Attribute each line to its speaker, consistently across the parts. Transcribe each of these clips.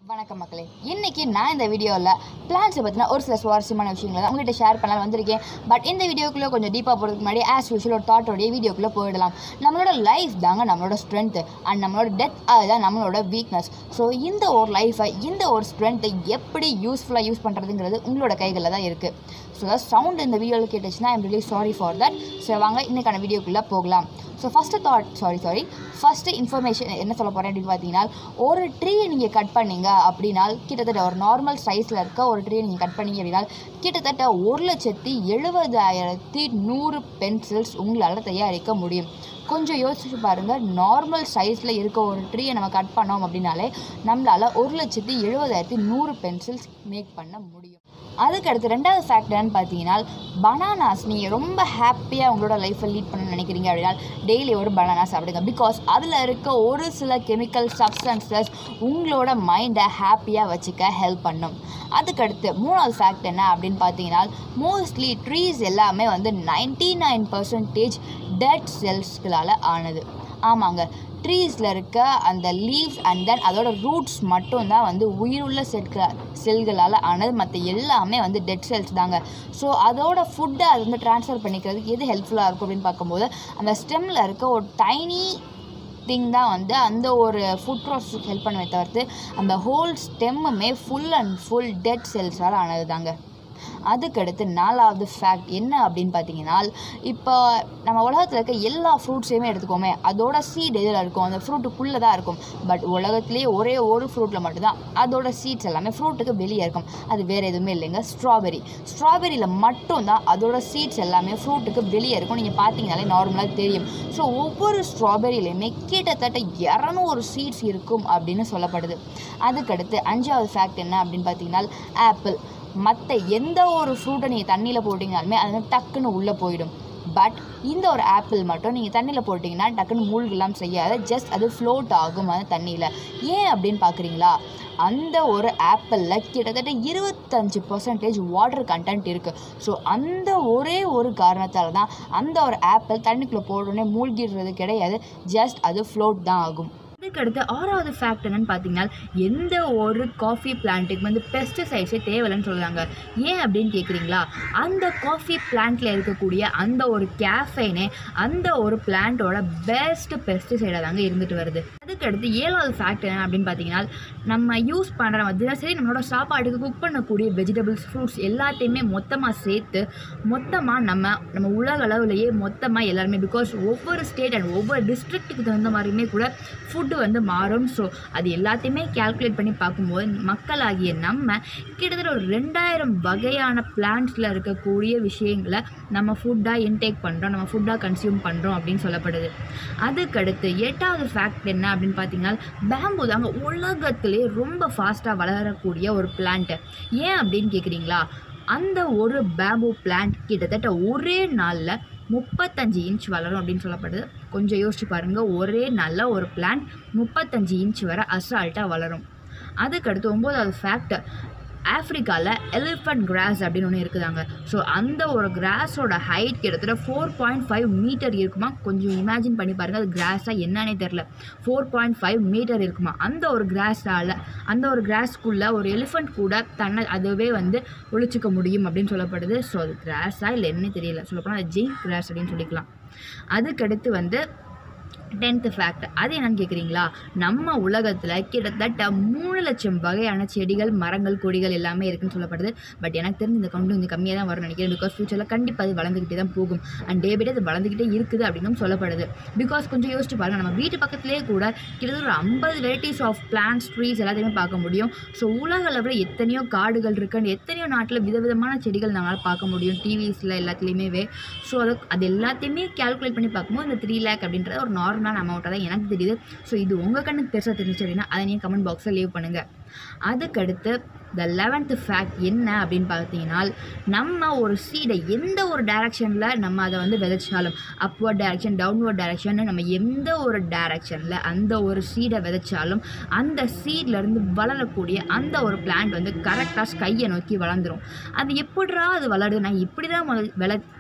Speaker 1: வணக்கம் மக்களே இன்னைக்கு நான் இந்த வீடியோவில் பிளான்ஸை பற்றின ஒரு சில சுவாரஸ்யமான விஷயங்களை தான் உங்கள்கிட்ட ஷேர் பண்ணலாம் வந்திருக்கேன் பட் இந்த வீடியோக்குள்ளே கொஞ்சம் டீப்பாக போகிறதுக்கு முன்னாடி ஆஸ் யூஷுவல் ஒரு தாட்டோடைய வீடியோக்குள்ளே போயிடலாம் நம்மளோட லைஃப் தாங்க நம்மளோட ஸ்ட்ரென்த்து அண்ட் நம்மளோட டெத் அதுதான் நம்மளோட வீக்னஸ் ஸோ இந்த ஒரு லைஃபை இந்த ஒரு ஸ்ட்ரென்த்தை எப்படி யூஸ்ஃபுல்லாக யூஸ் பண்ணுறதுங்கிறது உங்களோட கைகளில் தான் இருக்குது ஸோ சவுண்ட் இந்த வீடியோவில் கேட்டுச்சுன்னா I'm really sorry for that so வாங்க இன்னைக்கான வீடியோக்குள்ளே போகலாம் so first that sorry sorry first information என்ன சொல்ல போகிறேன் அப்படின்னு பார்த்தீங்கன்னா ஒரு ட்ரீயை நீங்கள் கட் பண்ணீங்க அப்படின்னா கிட்டத்தட்ட ஒரு நார்மல் சைஸில் இருக்க ஒரு ட்ரீயை நீங்கள் கட் பண்ணீங்க அப்படின்னா கிட்டத்தட்ட ஒரு லட்சத்தி எழுபதாயிரத்தி நூறு பென்சில்ஸ் உங்களால் தயாரிக்க முடியும் கொஞ்சம் யோசிச்சு பாருங்கள் நார்மல் சைஸில் இருக்க ஒரு ட்ரீயை நம்ம கட் பண்ணோம் அப்படின்னாலே நம்மளால் ஒரு லட்சத்தி எழுபதாயிரத்தி நூறு பென்சில்ஸ் மேக் பண்ண முடியும் அதுக்கு அடுத்து ரெண்டாவது ஃபேக்ட் என்னன்னு பார்த்தீங்கன்னா பனானாஸ் நீங்கள் ரொம்ப ஹாப்பியாக உங்களோட லைஃப்பை லீட் பண்ண நினைக்கிறீங்க அப்படின்னா டெய்லி ஒரு பனானா சாப்பிடுங்க பிகாஸ் அதில் இருக்க ஒரு சில கெமிக்கல் சப்ஸ்டன்சஸ் உங்களோட மைண்டை ஹாப்பியாக வச்சுக்க ஹெல்ப் பண்ணும் அதுக்கடுத்து மூணாவது ஃபேக்ட் என்ன அப்படின்னு பார்த்தீங்கன்னா மோஸ்ட்லி ட்ரீஸ் எல்லாமே வந்து நைன்டி நைன் பர்சன்டேஜ் டெட் செல்ஸ்களால் ஆனது ஆமாங்க ட்ரீஸில் இருக்க அந்த லீவ்ஸ் அண்ட் தென் அதோட ரூட்ஸ் மட்டும்தான் வந்து உயிருள்ள செல்கள் செல்களால் ஆனது மற்ற எல்லாமே வந்து டெட் செல்ஸ் தாங்க ஸோ அதோட ஃபுட்டை அது வந்து ட்ரான்ஸ்ஃபர் பண்ணிக்கிறதுக்கு எது ஹெல்ப்ஃபுல்லாக இருக்கும் அப்படின்னு பார்க்கும்போது அந்த ஸ்டெம்மில் இருக்க ஒரு டைனி திங் தான் வந்து அந்த ஒரு ஃபுட் ப்ராசஸ்க்கு ஹெல்ப் பண்ணுமே தவிர்த்து அந்த ஹோல் ஸ்டெம்முமே ஃபுல் அண்ட் ஃபுல் டெட் செல்ஸால் ஆனது தாங்க அதுக்கடுத்து நாலாவது ஃபேக்ட் என்ன அப்படின்னு பார்த்தீங்கன்னா இப்போ நம்ம உலகத்தில் இருக்க எல்லா ஃப்ரூட்ஸையுமே எடுத்துக்கோமே அதோட சீட் எதில் இருக்கும் அந்த ஃப்ரூட்டுக்குள்ளே தான் இருக்கும் பட் உலகத்துலேயே ஒரே ஒரு ஃப்ரூட்டில் மட்டும்தான் அதோட சீட்ஸ் எல்லாமே ஃப்ரூட்டுக்கு வெளியே இருக்கும் அது வேறு எதுவுமே இல்லைங்க ஸ்ட்ராபெரி ஸ்ட்ராபெரியில் மட்டும்தான் அதோட சீட்ஸ் எல்லாமே ஃப்ரூட்டுக்கு வெளியே இருக்கும் நீங்கள் பார்த்தீங்கனாலே நார்மலாக தெரியும் ஸோ ஒவ்வொரு ஸ்ட்ராபெரியிலையுமே கிட்டத்தட்ட இரநூறு சீட்ஸ் இருக்கும் அப்படின்னு சொல்லப்படுது அதுக்கடுத்து அஞ்சாவது ஃபேக்ட் என்ன அப்படின்னு பார்த்தீங்கன்னா ஆப்பிள் மற்ற எந்த ஒரு ஃப்ரூட்டை நீங்கள் தண்ணியில் போட்டிங்கனாலுமே அது வந்து டக்குன்னு உள்ளே போயிடும் பட் இந்த ஒரு ஆப்பிள் மட்டும் நீங்கள் தண்ணியில் போட்டிங்கன்னா டக்குன்னு மூழ்கெல்லாம் செய்யாத ஜஸ்ட் அது ஃப்ளோட் ஆகும் அந்த தண்ணியில் ஏன் அப்படின்னு பார்க்குறீங்களா அந்த ஒரு ஆப்பிளில் கிட்டத்தட்ட இருபத்தஞ்சு பர்சன்டேஜ் வாட்டர் கண்டென்ட் இருக்குது ஸோ அந்த ஒரே ஒரு காரணத்தால் தான் அந்த ஒரு ஆப்பிள் தண்ணிக்குள்ளே போடுறோன்னே மூழ்கிடுறது கிடையாது ஜஸ்ட் அது ஃப்ளோட் தான் ஆகும் அதுக்கடுத்து ஆறாவது ஃபேக்ட் என்னன்னு பார்த்தீங்கன்னா எந்த ஒரு காஃபி பிளான்ட்டுக்கு வந்து பெஸ்டிசைட்ஸே தேவையில்லைன்னு சொல்கிறாங்க ஏன் அப்படின்னு கேட்குறீங்களா அந்த காஃபி பிளான்ட்டில் இருக்கக்கூடிய அந்த ஒரு கேஃபைனே அந்த ஒரு பிளான்ட்டோட பெஸ்ட் பெஸ்டிசைடாக தாங்க இருந்துட்டு வருது அதுக்கடுத்து ஏழாவது ஃபேக்ட் என்ன அப்படின்னு பார்த்தீங்கன்னா நம்ம யூஸ் பண்ணுற தினசரி நம்மளோட சாப்பாட்டுக்கு குக் பண்ணக்கூடிய வெஜிடபிள்ஸ் ஃப்ரூட்ஸ் எல்லாத்தையுமே மொத்தமாக சேர்த்து மொத்தமாக நம்ம நம்ம உலக அளவுலேயே மொத்தமாக எல்லாருமே பிகாஸ் ஒவ்வொரு ஸ்டேட் அண்ட் ஒவ்வொரு டிஸ்ட்ரிக்ட்டுக்கு தகுந்த மாதிரியுமே கூட ஃபுட்டு வந்து மாறும் ஸோ அது எல்லாத்தையுமே கேல்குலேட் பண்ணி பார்க்கும்போது மக்களாகிய நம்ம கிட்டத்தட்ட ஒரு ரெண்டாயிரம் வகையான பிளான்ட்ஸில் இருக்கக்கூடிய விஷயங்களை நம்ம ஃபுட்டாக இன்டேக் பண்ணுறோம் நம்ம ஃபுட்டாக கன்சியூம் பண்ணுறோம் அப்படின்னு சொல்லப்படுது அதுக்கடுத்து எட்டாவது ஃபேக்ட் என்ன அப்படின்னு பார்த்தீங்கன்னா பேம்பு தாங்க உலகத்திலே ரொம்ப ஃபாஸ்ட்டாக வளரக்கூடிய ஒரு பிளான்ட்டு ஏன் அப்படின்னு கேட்குறீங்களா அந்த ஒரு பேம்பு பிளான்ட் கிட்டத்தட்ட ஒரே நாளில் முப்பத்தஞ்சு இன்ச் வளரும் அப்படின்னு சொல்லப்படுது கொஞ்சம் யோசிச்சு பாருங்கள் ஒரே நாளில் ஒரு பிளான்ட் முப்பத்தஞ்சு இன்ச் வரை அசால்ட்டாக வளரும் அதுக்கடுத்து ஒம்போதாவது ஃபேக்ட் ஆஃப்ரிக்காவில் எலிஃபண்ட் கிராஸ் அப்படின்னு ஒன்று இருக்குதாங்க ஸோ அந்த ஒரு கிராஸோட ஹைட் கிட்டத்தட்ட ஃபோர் பாயிண்ட் ஃபைவ் மீட்டர் இருக்குமா கொஞ்சம் இமேஜின் பண்ணி பாருங்கள் அது கிராஸாக என்னன்னே தெரில ஃபோர் பாயிண்ட் ஃபைவ் மீட்டர் இருக்குமா அந்த ஒரு கிராஸால் அந்த ஒரு கிராஸ்க்குள்ளே ஒரு எலிஃபண்ட் கூட தன்னை அதுவே வந்து ஒழிச்சிக்க முடியும் அப்படின்னு சொல்லப்படுது ஸோ அது கிராஸாக இல்லை என்னன்னே தெரியல சொல்லப்போனால் அது ஜெயின் கிராஸ் அப்படின்னு சொல்லிக்கலாம் அதுக்கடுத்து வந்து டென்த்து ஃபேக்ட் அது என்னன்னு கேட்குறீங்களா நம்ம உலகத்தில் கிட்டத்தட்ட மூணு லட்சம் வகையான செடிகள் மரங்கள் கொடிகள் எல்லாமே இருக்குன்னு சொல்லப்படுது பட் எனக்கு தெரிஞ்சு இந்த கவுண்ட் கொஞ்சம் கம்மியாக தான் வரும்னு நினைக்கிறேன் பிகாஸ் ஃபியூச்சரில் கண்டிப்பாக அது வளர்ந்துக்கிட்டே தான் போகும் அண்ட் டே பை டே அது வளர்ந்துக்கிட்டே இருக்குது அப்படின்னும் சொல்லப்படுது பிகாஸ் கொஞ்சம் யோசிச்சு பாருங்கள் நம்ம வீட்டு பக்கத்துலேயே கூட கிட்டத்தட்ட ஒரு ஐம்பது வெரைட்டிஸ் ஆஃப் பிளான்ஸ் ட்ரீஸ் எல்லாத்தையுமே பார்க்க முடியும் ஸோ உலக அளவில் எத்தனையோ காடுகள் இருக்குன்னு எத்தனையோ நாட்டில் விதவிதமான செடிகள் நம்மளால் பார்க்க முடியும் டிவிஸில் எல்லாத்துலேயுமே ஸோ அதை அது எல்லாத்தையுமே கேல்குலேட் பண்ணி பார்க்கும்போது இந்த த்ரீ லேக் அப்படின்றது ஒரு நார்மலான அமௌண்ட்டாக தான் எனக்கு தெரியுது ஸோ இது உங்கள் கண்ணுக்கு பெருசாக தெரிஞ்சிச்சு அப்படின்னா அதை நீங்கள் கமெண்ட் பாக்ஸில் லீவ் பண்ணுங்கள் அதுக்கடுத்து த லெவன்த்து ஃபேக்ட் என்ன அப்படின்னு பார்த்தீங்கன்னா நம்ம ஒரு சீடை எந்த ஒரு டைரக்ஷனில் நம்ம அதை வந்து விதைச்சாலும் அப்வர்ட் டைரக்ஷன் டவுன்வர்ட் டைரக்ஷன் நம்ம எந்த ஒரு டைரக்ஷனில் அந்த ஒரு சீடை விதைச்சாலும் அந்த சீட்லேருந்து வளரக்கூடிய அந்த ஒரு பிளான்ட் வந்து கரெக்டாக ஸ்கையை நோக்கி வளர்ந்துரும் அது எப்படிரா அது வளருது நான் இப்படி தான் முதல் விளை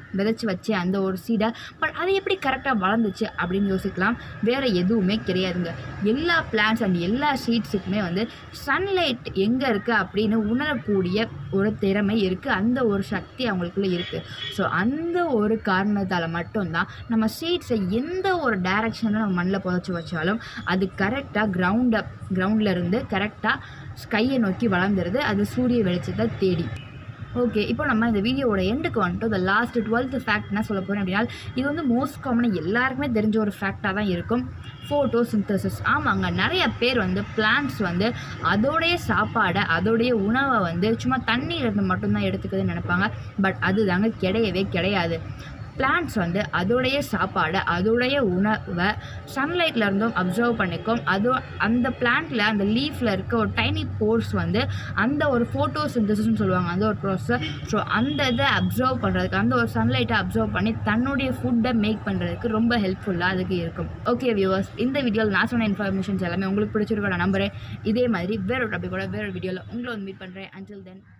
Speaker 1: விதைச்சி வச்ச அந்த ஒரு சீடை பட் அது எப்படி கரெக்டாக வளர்ந்துச்சு அப்படின்னு யோசிக்கலாம் வேறு எதுவுமே கிடையாதுங்க எல்லா பிளான்ஸ் அண்ட் எல்லா சீட்ஸுக்குமே வந்து சன்லைட் எங்கே இருக்குது அப்படின்னு உணரக்கூடிய ஒரு திறமை இருக்குது அந்த ஒரு சக்தி அவங்களுக்குள்ள இருக்குது ஸோ அந்த ஒரு காரணத்தால் மட்டும்தான் நம்ம சீட்ஸை எந்த ஒரு டைரக்ஷனில் நம்ம மண்ணில் புதைச்சி வச்சாலும் அது கரெக்டாக கிரவுண்டை கிரவுண்டில் இருந்து கரெக்டாக ஸ்கையை நோக்கி வளர்ந்துருது அது சூரிய வெளிச்சத்தை தேடி ஓகே இப்போ நம்ம இந்த வீடியோவோட எண்டுக்கு வந்துட்டு இந்த லாஸ்ட் டுவெல்த் ஃபேக்ட் என்ன சொல்ல போகிறேன் அப்படின்னா இது வந்து மோஸ்ட் காமனாக எல்லாருக்குமே தெரிஞ்ச ஒரு ஃபேக்டாக தான் இருக்கும் ஃபோட்டோ சிந்தசிஸ் ஆமாங்க நிறைய பேர் வந்து பிளான்ட்ஸ் வந்து அதோடைய சாப்பாடை அதோடைய உணவை வந்து சும்மா தண்ணியிலேருந்து மட்டும்தான் எடுத்துக்குதுன்னு நினைப்பாங்க பட் அது தாங்க கிடையவே கிடையாது பிளான்ட்ஸ் வந்து அதோடைய சாப்பாடை அதோடைய உணவை சன்லைட்டில் இருந்தும் அப்சர்வ் பண்ணிக்கும் அது அந்த பிளான்ட்டில் அந்த லீஃபில் இருக்க ஒரு டைனி போர்ஸ் வந்து அந்த ஒரு ஃபோட்டோ சிந்தசிஸ்னு சொல்லுவாங்க அந்த ஒரு ப்ராசஸ் ஸோ அந்த இதை அப்சர்வ் பண்ணுறதுக்கு அந்த ஒரு சன்லைட்டை அப்சர்வ் பண்ணி தன்னுடைய ஃபுட்டை மேக் பண்ணுறதுக்கு ரொம்ப ஹெல்ப்ஃபுல்லாக அதுக்கு இருக்கும் ஓகே வியூவர்ஸ் இந்த வீடியோவில் நான் சொன்ன இன்ஃபர்மேஷன்ஸ் எல்லாமே உங்களுக்கு பிடிச்சிருக்கோம் நான் நம்புறேன் இதே மாதிரி வேற ஒரு டாபிக் கூட வேற வீடியோவில் உங்களை வந்து மீட் பண்ணுறேன் அண்டில் தென்